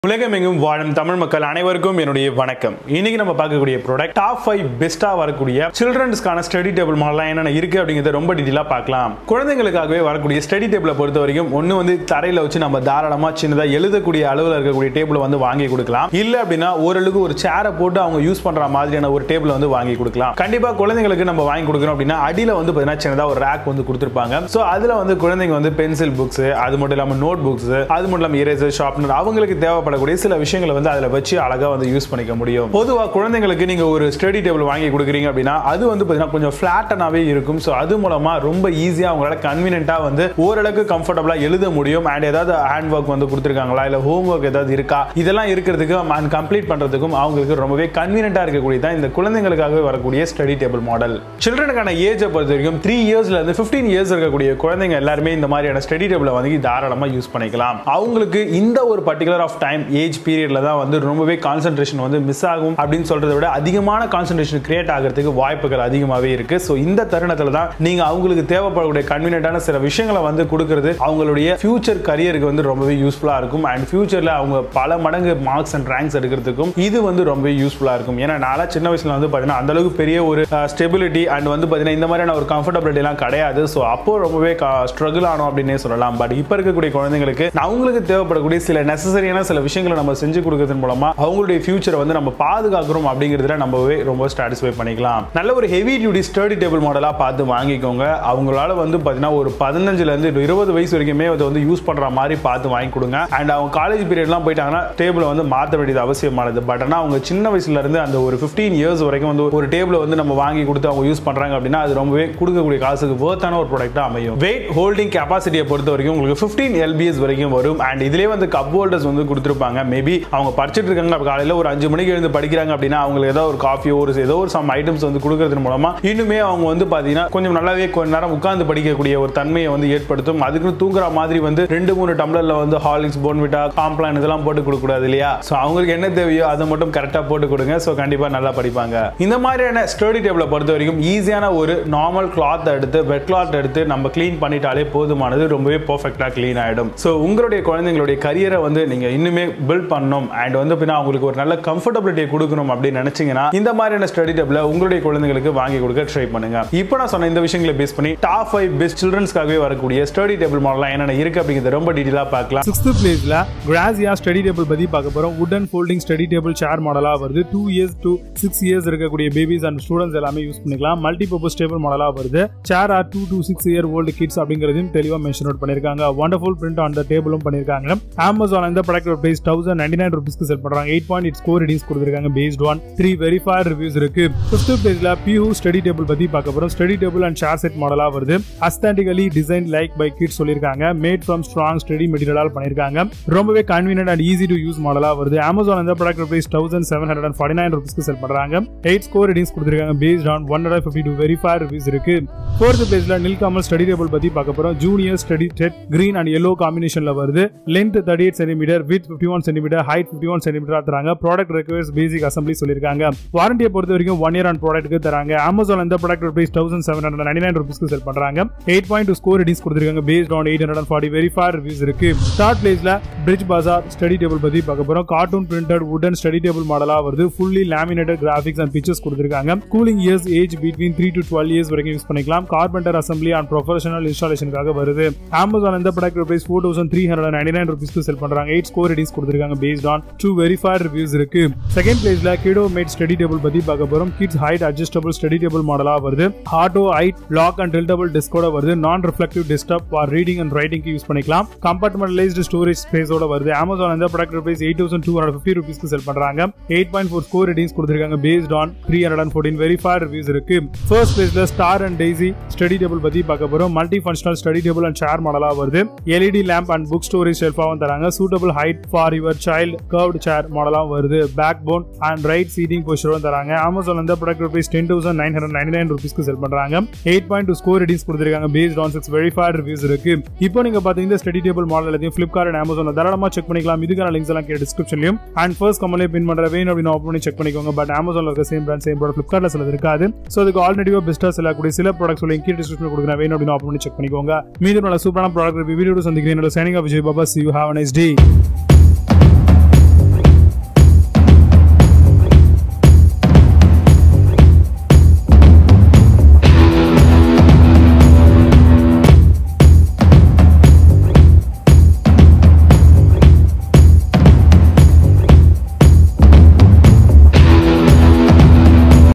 உலகமெங்கும் வாழும் தமிழ் மக்கள் அனைவருக்கும் என்னுடைய வணக்கம் இன்னைக்கு நம்ம பார்க்கக்கூடிய ப்ராடக்ட் டாப் ஃபைவ் பெஸ்டா வரக்கூடிய சில்ட்ரன்ஸ்க்கான ஸ்டடி டேபிள் மாடலாம் என்னென்ன இருக்கு அப்படிங்கிறத ரொம்ப டீட்டெயிலாக பார்க்கலாம் குழந்தைங்களுக்காகவே வரக்கூடிய ஸ்டடி டேபிளை பொறுத்த வரைக்கும் ஒன்று வந்து தரையில் வச்சு நம்ம தாராளமாக சின்னதாக எழுதக்கூடிய அளவில் இருக்கக்கூடிய டேபிளை வந்து வாங்கி கொடுக்கலாம் இல்லை அப்படின்னா ஓரளவுக்கு ஒரு சேரை போட்டு அவங்க யூஸ் பண்ற மாதிரியான ஒரு டேபிளை வந்து வாங்கி கொடுக்கலாம் கண்டிப்பாக குழந்தைங்களுக்கு நம்ம வாங்கி கொடுக்குறோம் அப்படின்னா அடியில் வந்து பார்த்தீங்கன்னா சின்னதாக ஒரு ரேக் வந்து கொடுத்துருப்பாங்க ஸோ அதில் வந்து குழந்தைங்க வந்து பென்சில் புக்ஸ் அது மட்டும் இல்லாமல் நோட் புக்ஸ் அது மட்டும் இல்லாமல் இரேசர் ஷார்ப்னர் அவங்களுக்கு தேவைப்படக்கூடிய சில விஷயங்களை வந்து அதில் வச்சு அழகாக வந்து யூஸ் பண்ணிக்க முடியும் பொதுவாக குழந்தைங்களுக்கு நீங்கள் ஒரு ஸ்டடி டேபிள் வாங்கி கொடுக்குறீங்க அப்படின்னா அது வந்து பார்த்தீங்கன்னா கொஞ்சம் ஃப்ளாட்டனாகவே இருக்கும் ஸோ அது மூலமாக ரொம்ப ஈஸியாக அவங்களால கன்வீனியன்ட்டாக வந்து ஓரளவுக்கு கம்ஃபர்டபுளாக எழுத முடியும் அண்ட் ஏதாவது ஹேண்ட் ஒர்க் வந்து கொடுத்துருக்காங்களா இல்லை ஹோம் ஒர்க் ஏதாவது இருக்கா இதெல்லாம் இருக்கிறதுக்கும் அண்ட் கம்ப்ளீட் பண்ணுறதுக்கும் அவங்களுக்கு ரொம்பவே கன்வீனியன்ட்டாக இருக்கக்கூடிய தான் இந்த குழந்தைங்களுக்காகவே வரக்கூடிய ஸ்டடி டேபிள் மாடல் சில்ட்ரனுக்கான ஏஜை பொறுத்த வரைக்கும் த்ரீ இயர்ஸ்ல இருந்து ஃபிஃப்டீன் இயர்ஸ் இருக்கக்கூடிய குழந்தைங்க எல்லாருமே இந்த மாதிரியான ஸ்டடி டேபிளை வந்து தாராளமாக யூஸ் பண்ணிக்கலாம் அவங்களுக்கு இந்த ஒரு பர்டிகுலர் ஆஃப் டைம் ஏஜ் பீரியட்ல தான் வந்து ரொம்பவே கான்சென்ட்ரேஷன் வந்து மிஸ் ஆகும் அப்படின்னு சொல்றதை விட அதிகமான கான்சென்ட்ரேஷன் கிரியேட் ஆகிறதுக்கு வாய்ப்புகள் அதிகமாகவே இருக்கு ஸோ இந்த தருணத்தில் தான் நீங்க அவங்களுக்கு தேவைப்படக்கூடிய கன்வீனியன்டான சில விஷயங்களை வந்து கொடுக்கறது அவங்களுடைய ஃபியூச்சர் கரியருக்கு வந்து ரொம்பவே யூஸ்ஃபுல்லா இருக்கும் அண்ட் ஃபியூச்சர்ல அவங்க பல மடங்கு மார்க்ஸ் அண்ட் ரேங்க்ஸ் எடுக்கிறதுக்கும் இது வந்து ரொம்பவே யூஸ்ஃபுல்லா இருக்கும் ஏன்னா நாளா சின்ன வயசுல வந்து பார்த்தீங்கன்னா அந்த அளவுக்கு பெரிய ஒரு ஸ்டெபிலிட்டி அண்ட் வந்து பார்த்தீங்கன்னா இந்த மாதிரியான ஒரு கம்ஃபர்டபிலிட்டி எல்லாம் கிடையாது ஸோ அப்போ ரொம்பவே ஸ்ட்ரகிள் ஆனோம் அப்படின்னே சொல்லலாம் பட் இப்போ இருக்கக்கூடிய குழந்தைங்களுக்கு அவங்களுக்கு தேவைப்படக்கூடிய சில நெசசரியான சில விஷயங்களை நம்ம செஞ்சு கொடுக்கறதன் மூலமா அவங்களுடைய ஃபியூச்சரை வந்து நம்ம பாதுகாக்கிறோம் அப்படிங்கிறதுல நம்மவே ரொம்ப சாட்டிஸ்ஃபை பண்ணிக்கலாம் நல்ல ஒரு ஹெவி டியூட்டி ஸ்டடி டேபிள் மாடலாக பார்த்து வாங்கிக்கோங்க அவங்களால வந்து பார்த்தீங்கன்னா ஒரு பதினஞ்சுல இருந்து இருபது வயசு வரைக்குமே அதை வந்து யூஸ் பண்ற மாதிரி பார்த்து வாங்கி கொடுங்க அண்ட் அவங்க காலேஜ் பீரியட்லாம் போயிட்டாங்கன்னா டேபிளை வந்து மாற்ற வேண்டியது அவசியமானது பட் ஆனால் அவங்க சின்ன வயசுல இருந்து அந்த ஒரு ஃபிஃப்டீன் இயர்ஸ் வரைக்கும் வந்து ஒரு டேபிளை வந்து நம்ம வாங்கி கொடுத்து அவங்க யூஸ் பண்றாங்க அப்படின்னா அது ரொம்பவே கொடுக்கக்கூடிய காசுக்கு வேர்த்தான ஒரு ப்ராடக்டாக அமையும் வெயிட் ஹோல்டிங் கெப்பாசிட்டியை பொறுத்த வரைக்கும் உங்களுக்கு ஃபிஃப்டீன் எல்பிஎஸ் வரைக்கும் வரும் அண்ட் இதுலேயே வந்து கப் ஹோல்டர்ஸ் வந்து கொடுத்துருப்பாங்க மேபி அவங்க படிச்சுட்டு இருக்காங்க காலையில் ஒரு அஞ்சு மணிக்கு எழுந்து படிக்கிறாங்க அப்படின்னா அவங்களுக்கு ஏதோ ஒரு காஃபியோ ஒரு ஏதோ ஒரு சம் ஐட்டம்ஸ் வந்து கொடுக்கறது மூலமா இன்னுமே அவங்க வந்து பார்த்தீங்கன்னா கொஞ்சம் நல்லாவே கொஞ்ச நேரம் உட்கார்ந்து படிக்கக்கூடிய ஒரு தன்மையை வந்து ஏற்படுத்தும் அதுக்குன்னு தூங்குற மாதிரி வந்து ரெண்டு மூணு டம்ளர்ல வந்து ஹார்லிக்ஸ் போன்விட்டா காம்ப்ளான் இதெல்லாம் போட்டு கொடுக்க கூடாது இல்லையா ஸோ அவங்களுக்கு என்ன தேவையோ அதை மட்டும் கரெக்டாக போட்டு கொடுங்க ஸோ கண்டிப்பாக நல்லா படிப்பாங்க இந்த மாதிரியான ஸ்டடி டேபிளை பொறுத்த வரைக்கும் ஈஸியான ஒரு நார்மல் கிளாத் எடுத்து வெட் கிளாத் எடுத்து நம்ம க்ளீன் பண்ணிட்டாலே போதுமானது ரொம்பவே பர்ஃபெக்டாக க்ளீன் ஆகிடும் ஸோ உங்களுடைய குழந்தைங்களுடைய கரியரை வந்து நீங்கள் இன்னுமே பில்ட் பண்ணணும் அண்ட் வந்து பின்னா அவங்களுக்கு ஒரு நல்ல கம்ஃபர்டபிலிட்டியை கொடுக்கணும் அப்படின்னு நினைச்சீங்கன்னா இந்த மாதிரியான ஸ்டடி டேபிளை உங்களுடைய குழந்தைங்களுக்கு வாங்கி கொடுக்க ட்ரை பண்ணுங்க இப்போ நான் சொன்ன இந்த விஷயங்களை பேஸ் பண்ணி டாப் ஃபைவ் பெஸ்ட் சில்ட்ரன்ஸ்க்காகவே வரக்கூடிய ஸ்டடி டேபிள் மாடலாம் என்னென்ன இருக்கு அப்படிங்கிறத ரொம்ப டீட்டெயிலாக பார்க்கலாம் சிக்ஸ்த் பிளேஸ்ல கிராசியா ஸ்டடி டேபிள் பத்தி பார்க்க போறோம் உடன் ஃபோல்டிங் ஸ்டடி டேபிள் சேர் மாடலா வருது two years to six years இருக்கக்கூடிய பேபிஸ் அண்ட் ஸ்டூடெண்ட்ஸ் எல்லாமே யூஸ் பண்ணிக்கலாம் மல்டி பர்பஸ் டேபிள் மாடலா வருது chair or two to six year old kids அப்படிங்கிறதையும் தெளிவா மென்ஷன் அவுட் பண்ணிருக்காங்க வண்டர்ஃபுல் பிரிண்ட் ஆன் த டேபிளும் பண்ணிருக்காங்க அமேசான் இந்த product price thousand ninety nine ருபீஸ்க்கு செல் பண்றாங்க eight point eight score ratings கொடுத்துருக்காங்க based on three verify reviews இருக்கு ஃபிஃப்த் பிளேஸ்ல பியூ ஸ்டடி டேபிள் பத்தி பார்க்க போறோம் study table and chair set மாடலா வருது aesthetically design like by kids சொல்லியிருக்காங்க மேட் ஃப்ரம் ஸ்ட்ராங் ஸ்டடி மெட்டீரியலால் பண்ணிருக்காங்க ரொம்பவே convenient and easy to use மாடலா வருது அமேசான் இந்த product price thousand seven hundred and forty nine ருபீஸ்க்கு செல் பண்றாங்க எயிட் ஸ்கோர் ரேட்டிங்ஸ் கொடுத்துருக்காங்க based on one hundred fifty two verify reviews இருக்கு ஃபோர்த் பிளேஸ்ல நில்காமல் ஸ்டடி டேபிள் பத்தி பார்க்க போறோம் ஜூனியர் ஸ்டடி டெட் கிரீன் அண்ட் எல்லோ காம்பினேஷன்ல வருது length thirty eight centimetre width fifty one centimetre height fifty one centimetre தராங்க ப்ராடக்ட் ரெக்வயர்ஸ் பேசிக் அசம்பிளி சொல்லியிருக்காங்க வாரண்டியை பொறுத்த வரைக்கும் ஒன் இயர் ஆன் ப்ராடக்ட்டுக்கு தராங்க அமேசான் இந்த product price thousand seven hundred ninety nine ருபீஸ்க்கு செல் பண்றாங்க eight point two score ratings கொடுத்துருக்காங்க based on eight hundred forty verify reviews இருக்கு தேர்ட் பிளேஸ்ல பிரிட்ஜ் பஜார் ஸ்டடி டேபிள் பத்தி பார்க்க போறோம் கார்ட்டூன் பிரிண்டட் உடன் ஸ்டடி டேபிள் மாடலா வருது fully laminated graphics and pictures கொடுத்துருக்காங்க கூலிங் years age between three to twelve years வரைக்கும் யூஸ் பண்ணிக்கலாம் கார்பெண்டர் அசம்பிளி அண்ட் ப்ரொஃபஷனல் இன்ஸ்டாலேஷனுக்காக வருது அமேசான் இந்த product price four thousand three hundred ninety nine ருபீஸ்க்கு செல் பண்றாங்க எயிட் ஸ்கோர் ரேட்டிங்ஸ் கொடுத்துருக்காங்க based on two verify reviews இருக்கு செகண்ட் பிளேஸ்ல கிடோ மேட் ஸ்டடி டேபிள் பத்தி பார்க்க போறோம் kids height adjustable study table மாடலா வருது auto height lock and tiltable டிஸ்கோட வருது non reflective desktop for reading and writing use பண்ணிக்கலாம் கம்பார்ட்மெண்டலைஸ்டு ஸ்டோரேஜ் ஸ்பேஸோட வருது அமேசான் இந்த product price eight thousand two hundred fifty ருபீஸ்க்கு செல் பண்றாங்க eight point four score ratings கொடுத்துருக்காங்க based on three hundred and fourteen verify reviews இருக்கு first பிளேஸ்ல star and daisy study table பத்தி பார்க்க போறோம் multi functional study table and chair மாடலா வருது LED lamp and book storage ஷெல்ஃபாவும் தராங்க suitable height for your child curved chair மாடலாவும் வருது back bone and right seating பொசிஷனும் தராங்க அமேசான் இந்த product rupees ten thousand nine hundred ninety nine ருபீஸ்க்கு செல் பண்றாங்க eight point two score ratings கொடுத்துருக்காங்க based on six verify reviews இருக்கு இப்போ நீங்க பாத்தீங்கன்னா ஸ்டடி டேபிள் மாடல் எல்லாத்தையும் ஃபிளிப்கார்ட் அண்ட் அமேசான் தாராளமா செக் பண்ணிக்கலாம் இதுக்கான லிங்க்ஸ் எல்லாம் கீழே டிஸ்கிரிப்ஷன்லயும் அண்ட் ஃபர்ஸ்ட் கமலே பின் பண்ற வேணும் அப்படின்னு ஓப்பன் பண்ணி செக் பண்ணிக்கோங்க பட் அமேசான்ல இருக்க சேம் பிராண்ட் சேம் ப்ராடக்ட் ஃபிளிப்கார்ட்ல சிலது இருக்காது ஸோ அதுக்கு ஆல்ரெடிவா பெஸ்ட்டாக செல்லக்கூடிய சில ப்ராடக்ட்ஸ் லிங்க் கீழே டிஸ்கிரிப்ஷன் கொடுக்குறேன் வேணும் அப்படின்னு ஓப்பன் பண்ணி செக் பண்ணிக்கோங்க மீது நல்ல சூப்பரான ப்ராடக்ட் வீடியோ சந்திக்கிறேன் என்னோட signing off Vijay Baba see you have nice day